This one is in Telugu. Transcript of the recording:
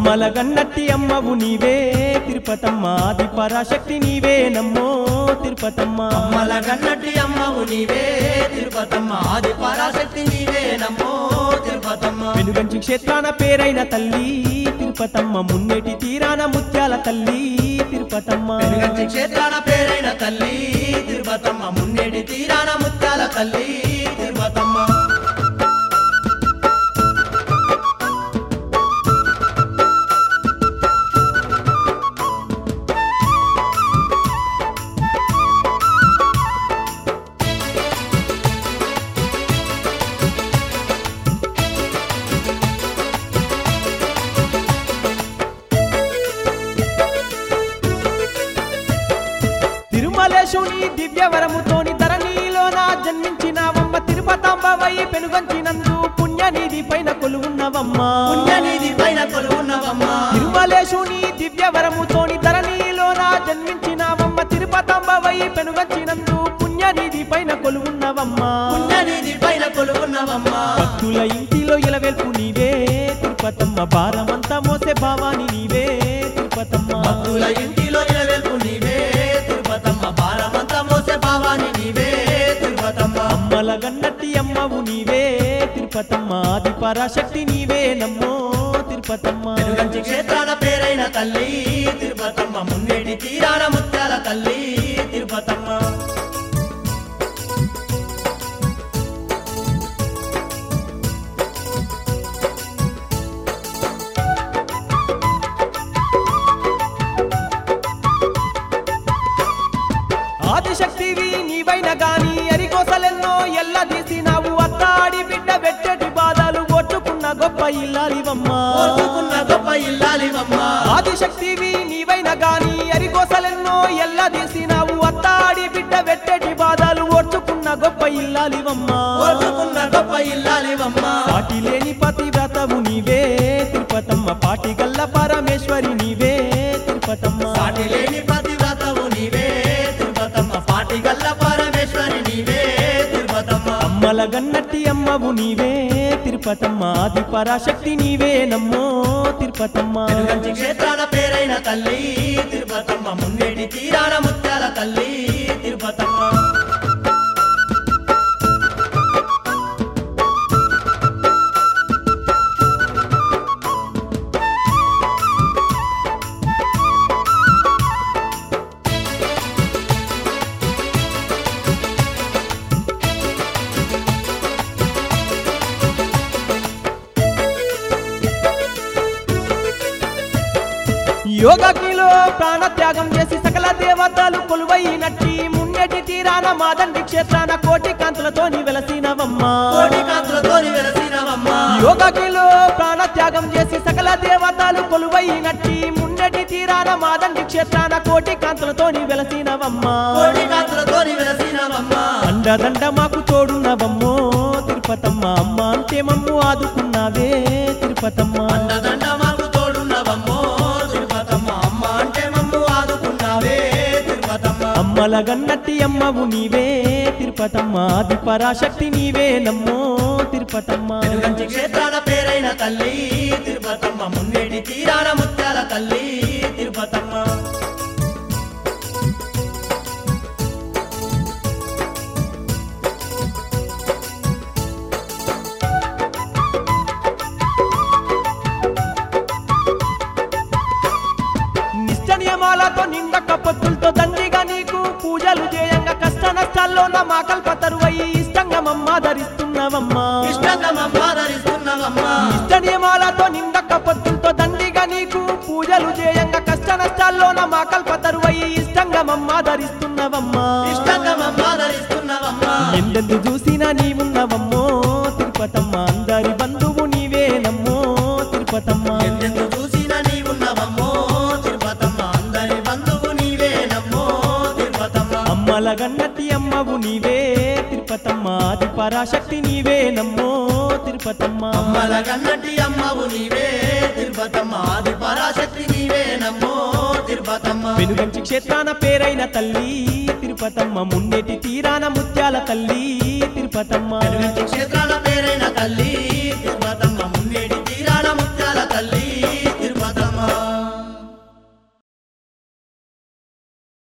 అమ్మల గన్నట్టి అమ్మవు నీవే తిరుపతమ్మ ఆది పరాశక్తి నీవే నమ్మో తిరుపతమ్మ అమ్మల గన్నటి అమ్మవు నీవే తిరుపతమ్మ ఆది పరాశక్తి నీవే నమ్మో తిరుపతమ్మ వెనుగంచి క్షేత్రాన పేరైన తల్లి తిరుపతమ్మ మున్నేటి తీరాన ముత్యాల తల్లి తిరుపతమ్మ వెనుగంచి క్షేత్రాల పేరైన తల్లి తిరుపతమ్మ మున్నేటి తీరాన ముత్యాల తల్లి తిరుపతమ్మ తిరుమలేశుని దివ్యవరముతోని ధరణిలోన జన్మించినవమ్మ తిరుపతాంబవై పెనుగంచినందు పుణ్యనిధి పైన కొలువున్నవమ్మ పుణ్యనిధి పైన కొలువున్నవమ్మ తిరుమలేశుని దివ్యవరముతోని ధరణిలోన జన్మించినవమ్మ తిరుపతాంబవై పెనుగంచినందు పుణ్యనిధి పైన కొలువున్నవమ్మ పుణ్యనిధి పైన కొలువున్నవమ్మ భక్తుల ఇంటిలో ఇలవెల్పు నీవే తిరుపతమ్మ భారమంతా మోసే భావాని నీవే తిరుపతమ్మ భక్తుల ఇంటిలో నిలవెల్పు నీవే తిరుపతమ్మ భారమంతా మోసే భావాని నీవే తిరుపతమ్మ అమ్మల గన్నట్టి అమ్మవు నీవే తిరుపతమ్మ ఆది పరాశక్తి నీవే నమ్మో తిరుపతమ్మ వెనుగంచి క్షేత్రాల పేరైన తల్లి తిరుపతమ్మ మున్నేటి తీరాన ముత్యాల తల్లి తిరుపతమ్మ ఆదిశక్తివి నీవైన గాని అరికోసలెన్నో ఎల్ల తీసినావు అత్తాడి బిడ్డ వెట్టటి బాధలు కొట్టుకున్న గొప్ప ఇల్లాలివమ్మ కోరుకున్న గొప్ప ఇల్లాలివమ్మ ఆదిశక్తివి నీవైన గాని అరికోసలెన్నో ఎల్ల తీసినావు అత్తాడి బిడ్డ వెట్టటి బాధలు ఓర్చుకున్న గొప్ప ఇల్లాలివమ్మ కోరుకున్న గొప్ప ఇల్లాలివమ్మ పాటి లేని పతివ్రతవు నీవే తిరుపతమ్మ పాటి గల్ల పరమేశ్వరి నీవే తిరుపతమ్మ సాటి లేని పతివ్రతవు నీవే తిరుపతమ్మ పాటి గల్ల పరమేశ్వరి నీవే తిరుపతమ్మ అమ్మల గన్నట్టి అమ్మవు నీవే తిరుపతమ్మ ఆది పరాశక్తి నీవే నమ్మో తిరుపతమ్మ వెనుగంచి క్షేత్రాల పేరైన తల్లి తిరుపతమ్మ మున్నేటి తీరాన ముత్యాల తల్లి తిరుపతమ్మ యోగకిలో ప్రాణత్యాగం చేసి సకల దేవతలు కొలువైనట్టి మున్నెటి తీరాన మాదండి క్షేత్రాన కోటి కాంతులతోని వెలసినవమ్మ కోటి కాంతులతోని వెలసినవమ్మ యోగకిలో ప్రాణత్యాగం చేసి సకల దేవతలు కొలువైనట్టి మున్నెటి తీరాన మాదండి క్షేత్రాన కోటి కాంతులతోని వెలసినవమ్మ కోటి కాంతులతోని వెలసినవమ్మ అండదండ మాకు తోడున్నవమ్మో తిరుపతమ్మ అమ్మ అంటే మమ్ము ఆదుకున్నావే తిరుపతమ్మ అండదండ మాకు తోడున్నవమ్మో తిరుపతమ్మ అమ్మ అంటే మమ్ము ఆదుకున్నావే తిరుపతమ్మ అమ్మల గన్నట్టి అమ్మవు నీవే తిరుపతమ్మ ఆది పరాశక్తి నీవే నమ్మో తిరుపతమ్మ వెనుగంచి క్షేత్రాల పేరైన తల్లి తిరుపతమ్మ మున్నేటి తీరాన ముత్యాల తల్లి తిరుపతమ్మ నిష్ట నియమాలతో నిండక పొత్తులతో దండిగా నీకు పూజలు చేయంగా కష్ట నష్టాల్లో నా మా కల్పతరువై ఇష్టంగా మమ్మ ధరిస్తున్నవమ్మా ఇష్టంగా మమ్మాదరిస్తున్నవమ్మ ఇష్ట నియమాలతో నిండక పొత్తులతో దండిగా నీకు పూజలు చేయంగా కష్ట నష్టాల్లో నా మా కల్పతరువై ఇష్టంగా మమ్మ ధరిస్తున్నవమ్మా ఇష్టంగా మమ్మాదరిస్తున్నవమ్మ ఎందెందు చూసినా నీవున్నవమ్మో తిరుపతమ్మ అందరి బంధువు నీవే నమ్మో తిరుపతమ్మ ఎందెందు చూసినా నీవున్నవమ్మో తిరుపతమ్మ అందరి బంధువు నీవే నమ్మో తిరుపతమ్మ అమ్మల గన్నటి అమ్మవు నీవే తిరుపతమ్మ ఆది పరాశక్తి నీవే నమ్మో తిరుపతమ్మ అమ్మల గన్నటి అమ్మవు నీవే తిరుపతమ్మ ఆది పరాశక్తి నీవే నమ్మో తిరుపతమ్మ వెనుగంచి క్షేత్రాన పేరైన తల్లి తిరుపతమ్మ మున్నెటి తీరాన ముత్యాల తల్లి తిరుపతమ్మ